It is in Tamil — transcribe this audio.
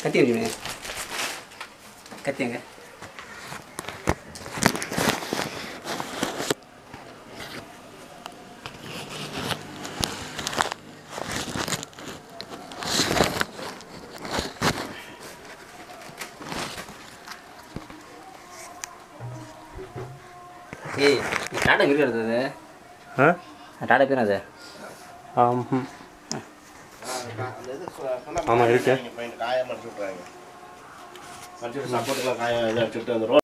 கத்தி எங்க கத்தி எங்க ஏய் நீ டாடா வீடு எடுத்தது ஆ டாடா பேர் அது ஆம் ஆமாம் இருக்கு காயம் அடிச்சு விட்றாங்க அடிச்சுட்டு சப்போர்ட்டுலாம் காயம் இதை அடிச்சுட்டு அந்த ரோட்